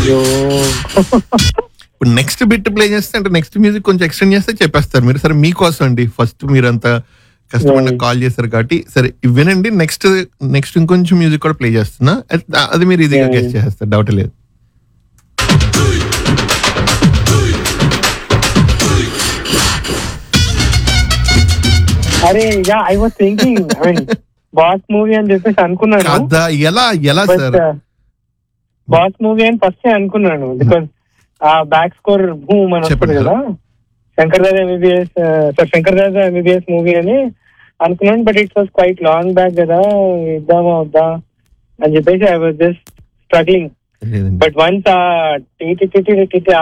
అయ్యో ఇప్పుడు next bit play చేస్తే అంటే నెక్స్ట్ మ్యూజిక్ కొంచెం ఎక్స్టెండ్ చేస్తే చెప్పేస్తారు మీరు సరే మీకోసం అండి ఫస్ట్ మీరంతా కష్టపడి Yeah. కాల్ చేశారు కాబట్టి సరే ఇవి వినండి నెక్స్ట్ నెక్స్ట్ ఇంకొంచెం మ్యూజిక్ కూడా ప్లే చేస్తున్నా అది- అది మీరు ఈజీగా Yeah, గెస్ట్ చేస్తారు డౌట్ లేదు అరే yeah I was thinking I mean Boss movie అని చెప్పేసి అనుకున్నాను కదా ఎలా ఎలా బట్ సార్ బాస్ మూవీ అని ఫస్ట్ అనుకున్నాను because ah back score boom అని వస్తుంది చెప్పండి కదా Shankar Dada MBBS sir Shankar Dada MBBS movie అని అనుకున్నాను but it was quite long back కదా ఇద్దామా వద్దా అని చెప్పేసి ఐ వాజ్ జస్ట్ స్ట్రగ్లింగ్ లేదండి బట్ వన్స్ ఆ టీటీ టీటీ టీటీ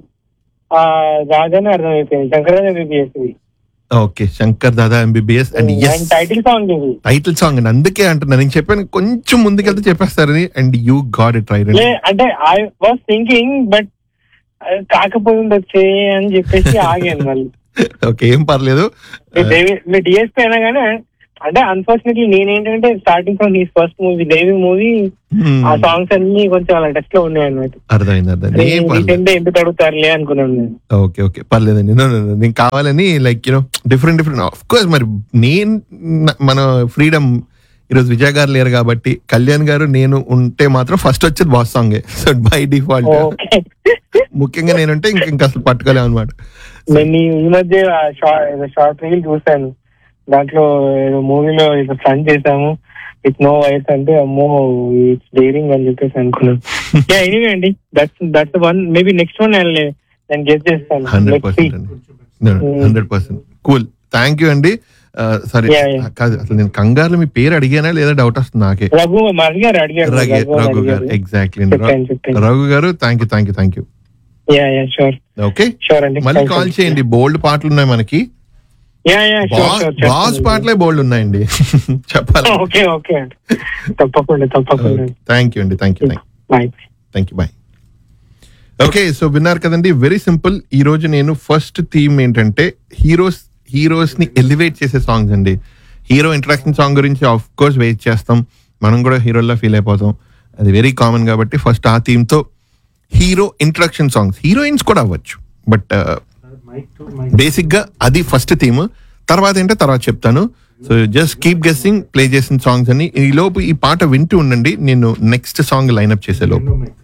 ఆ రాగానే అర్థమైపోయింది శంకర్ దాదా ఎంబీబీఎస్ ఇది okay Shankar Dada MBBS and S and title song ఇది టైటిల్ సాంగ్ అండి అందుకే అంటున్నా నేను చెప్పాను కొంచెం ముందుకెళ్తే చెప్పేస్తారని and you got it right లే అంటే ఐ వాస్ థింకింగ్ బట్ కాకపోయింది వచ్చే అని చెప్పేసి ఆగాను మళ్ళీ ఓకే ఏం పర్లేదు మీ డిఎస్పీ అయినా కానీ అంటే అన్ఫార్చునేట్లీ నేనేంటంటే starting from his first movie Devi movie Hmm. ఆ సాంగ్స్ అన్ని కొంచెం అలా టచ్ లో ఉన్నాయి అన్నమాట అర్థమైంది అర్థమైంది ఏం పర్లేదు రీసెంట్ ఎందుకు అడుగుతారులే అనుకున్నాను నేను ఓకే ఓకే పర్లేదండి No, no, no. నేను కావాలని like you know different different of course మరి నేను న- మన ఫ్రీడమ్ ఈరోజు విజయ్ గారు లేరు కాబట్టి కళ్యాణ్ గారు నేను ఉంటే మాత్రం ఫస్ట్ వచ్చేది బాస్ సాంగే సో బై డిఫాల్ట్ ఓకే ముఖ్యంగా నేనుంటే ఇంక ఇంకా అసలు పట్టుకోలేము అనమాట నేను ఈ- ఈ మధ్య షార్ట్ రీల్ చూసాను దాంట్లో ఏదో మూవీలో ఏదో ఫ్రంట్ చేసాము ఇట్ నో వైస్ అంటే అమ్మో ఇట్స్ డేరింగ్ అని చెప్పేసి అనుకున్నాను ఎనీవే అండి that's that's one maybe next one నేను గెస్ట్ చేస్తాను హండ్రెడ్ Let's see. పర్సెంట్ అండి hundred percent cool thank you అండి సరే Yeah, yeah. కాదు అసలు నేను కంగారులో మీ పేరు అడిగానా లేదా డౌట్ వస్తుంది నాకే రఘు మా అడిగారు అడిగారు రఘు రఘు అని రఘు గారు అడిగారు. ఎగ్జాక్ట్లీ చెప్పాను చెప్పాను Raghu garu thank you thank you thank you yeah yeah sure okay sure అండి మళ్ళీ కాల్ చేయండి బోల్డ్ పాటలు ఉన్నాయి మనకి yeah yeah sure sure Boss పాటలే బోల్డ్ ఉన్నాయండి చెప్పాలి ఓకే ఓకే తప్పకుండా తప్పకుండా థ్యాంక్ యూ అండి thank you bye thank you bye okay so విన్నారు కదండి వెరీ సింపుల్ ఈ రోజు నేను ఫస్ట్ థీమ్ ఏంటంటే హీరోస్ హీరోస్ ని ఎలివేట్ చేసే సాంగ్స్ అండి హీరో ఇంట్రాక్షన్ సాంగ్ గురించి ఆఫ్ కోర్స్ వెయిట్ చేస్తాం మనం కూడా హీరోల్లో ఫీల్ అయిపోతాం అది వెరీ కామన్ కాబట్టి ఫస్ట్ ఆ థీమ్ తో హీరో ఇంట్రడక్షన్ సాంగ్స్ హీరోయిన్స్ కూడా అవ్వచ్చు బట్ బేసిక్ గా అది ఫస్ట్ థీమ్ తర్వాత ఏంటో తర్వాత చెప్తాను so just keep guessing play చేసిన సాంగ్స్ అని ఈ లోపు ఈ పాట వింటూ ఉండండి నేను నెక్స్ట్ సాంగ్ లైన్అప్ చేసే లోపు